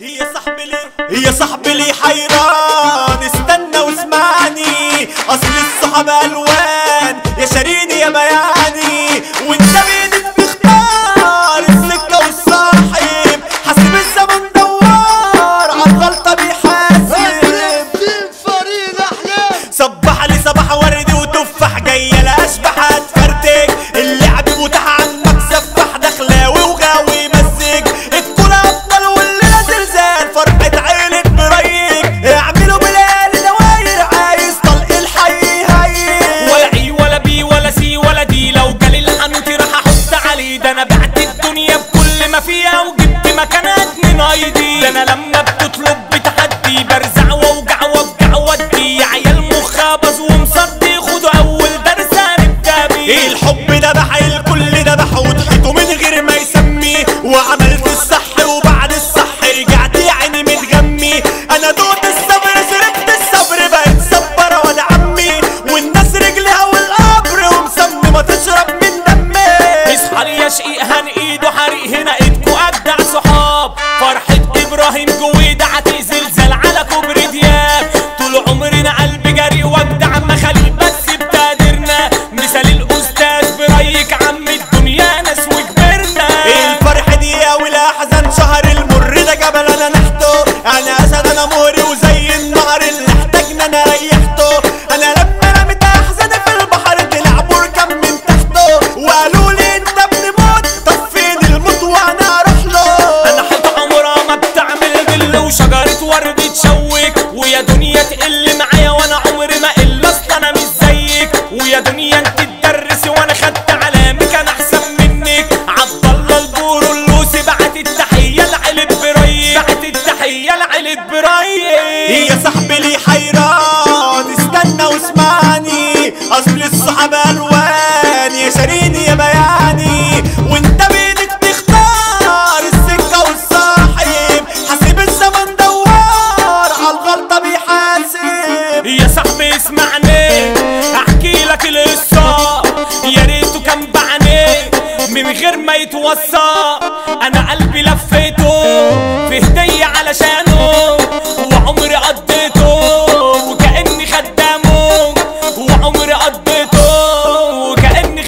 يا صاحبي ليه يا صاحبي ليه حيران استنى واسمعني اصل الصحابة الوان يا شاريني يا بياني وانت بايدك تختار السكة والصاحب حاسب الزمن دوار عالغلطة بيحاسب فريد احلام صبح لي صباح وردي وتفاح جايه لا اشبح هتفرتك اللعب متاح عنك سفح دخلاوي وغاوي مزج الكل افضل والليله زلزال فرحه عيلة بريك اعملوا بلال دواير عايز طلق الحي هي ولا اي ولا بي ولا سي ولا دي لو جالي الحنوتي راح احط عليه ده انا بعت الدنيا بكل ما فيها وجبت مكانات من ايدي ده انا لما بتطلب بتحدي برزع واوجع وابجع ودي يا عيال مخابز ومصدي خدوا اول درس هنبدا بيه الحب ذبح الكل ذبح وضحكوا من غير ما يسمي وعملت الصح وبعد الصح رجعت يا عيني متغمي انا دوت الصبر شربت الصبر بقيت صبر ولا عمي والناس رجلها والقبر ومصممه تشرب من دمي اصحى لي يا شقيق هن ايده حريق هنا ايدكو اجدع صحاب فرحة ابراهيم جويدة عتي زلزال على كوبري دياب طول عمرنا قلب جري واجدع اما خليل بس بتقدرنا مثال الاستاذ برايك عم الدنيا ناس وكبرنا الفرح دي والاحزان شهر المر ده جبل انا نحته انا اسد انا مهري وزي النهر اللي احتاجنا انا ريحته انا لما رميت احزاني في البحر طلع بركان من تحته وقالوا لي انت ابن موت طب فين الموت وانا اروح له انا حيطة عمرها ما بتعمل غل وشجرة ورد تشوك ويا دنيا تقل معايا وانا عمري ما الا اصل انا مش زيك ويا دنيا انت تدرسي وانا خدت علامك انا احسن منك عبد الله البور اللوسي بعت التحية لعلب برايك بعت التحية لعلب برايك يا صاحبي لي حيران استنى واسمعني اصل الصحابة الوان يا شاريني يا بياني وانت بايدك تختار السكة والصاحب حاسب الزمن دوار عالغلطة بيحاسب يا صاحبي اسمعني احكي لك القصه يا ريته كان بعني من غير ما يتوصى انا قلبي لفيته في هديه علشانه وعمري قضيته وكاني خدامه وعمري قضيته وكاني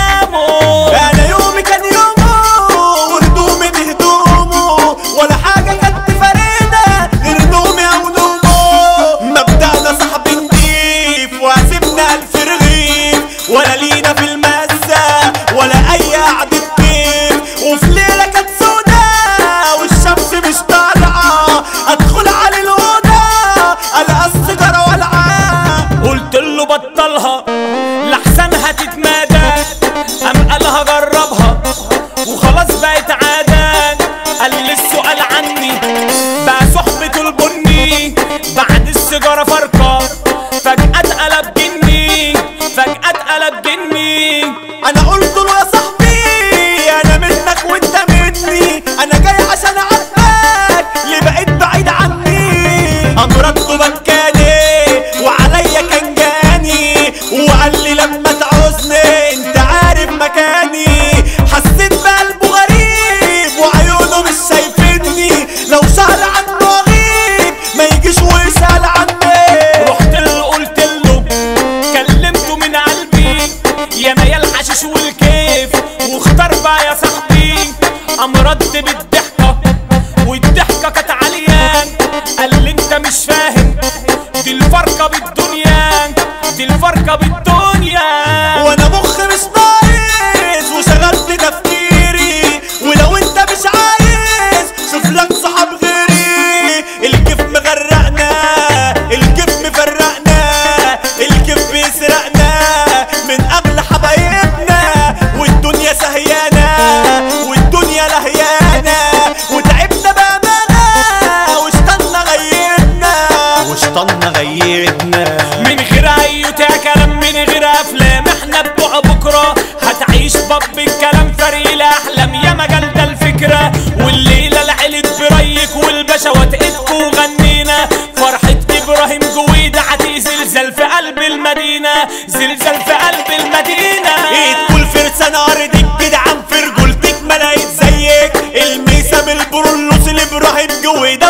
خدامه انا يومي كان يومه وهدومي دي هدومه ولا حاجة كانت فريدة غير نومي او نومه مبدأنا صاحبي نضيف وعزمنا الف رغيف ولا لينا في المزة ولا اي قعدة كيف وفي ليلة كانت سودا والشمس مش طالعة ادخل على الأوضة القى السيجارة والعاب قلت له بطلها لحسن هتتمادى قام قالها جربها وخلاص بقت عادة قال لي السؤال عني بقى صحبة البني بعد السيجارة فرقة فجأة اتقلب جني فجأة اتقلب جني انا قلت له يا صاحبي انا منك وانت مني انا جاي عشان اعاتبك اللي بقيت بعيد عني امرته بكاني وعليا كان جاني وقال لي لما تعوزني انت عارف مكاني حسيت بقلبه غريب وعيونه مش شايفني لو سأل عنه غيب ما يجيش ويسأل عني رحت له قلت له كلمته من قلبي يا ميال الحشيش والكيف واختار بقى يا صاحبي قام رد بالضحكه والضحكه كانت عليان قال لي انت مش فاهم دي الفرقه بالدنيا دي الفرقه بالدنيا وانا مخي مش ناقص وشغلت تفكيري ولو انت مش عايز شوف لك صحاب غيري الكيف مغرقنا الكيف مفرقنا الكيف بيسرقنا من اغلى حبايبنا والدنيا سهيانة والدنيا لهيانة وتعبنا بأمانة واشتنا غيبنا واشتنا غيبنا من غير ايوت يا كلام من غير افلام احنا بتوع بكره هتعيش باب الكلام فريق الاحلام يا مجال ده الفكره والليله العيلة بريك والبشوات ايدكو وغنينا فرحه ابراهيم جويده عتي زلزال في قلب المدينه زلزال في قلب المدينه ايد كل فرسان ارض الجدعان في رجولتك ما لقيت زيك الميسة بالبرولوس الابراهيم جويدة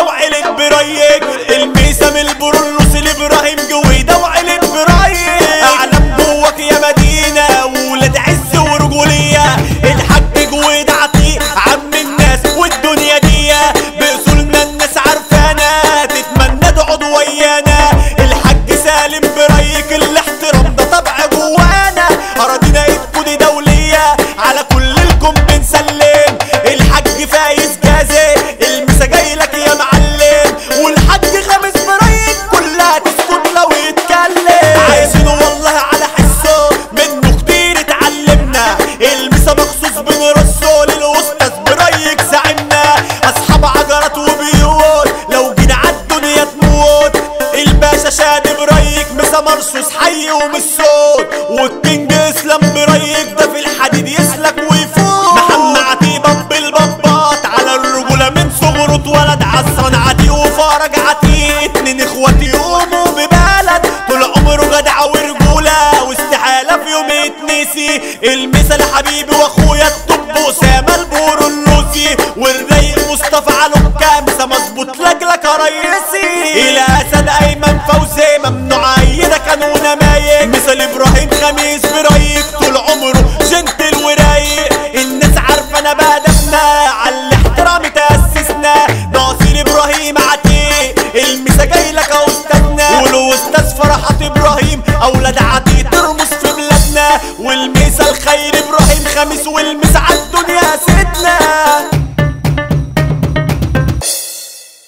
عليهم الصوت والكينج اسلام بريك ده في الحديد يسلك ويفوت محمد عتيبة بالبطاط على الرجولة من صغره اتولد عصران عتي وفرج عتي اتنين اخواتي يقوموا ببلد طول عمره جدع ورجولة واستحالة في يوم يتنسي المثل حبيبي واخويا الطب اسامة البورو اللوسي والرايق مصطفى علو كامسة مظبوط لجلك يا ريسي الى اسد ايمن فوزي ممنوع ايدك كانوا نمايك مثل ابراهيم خميس برايك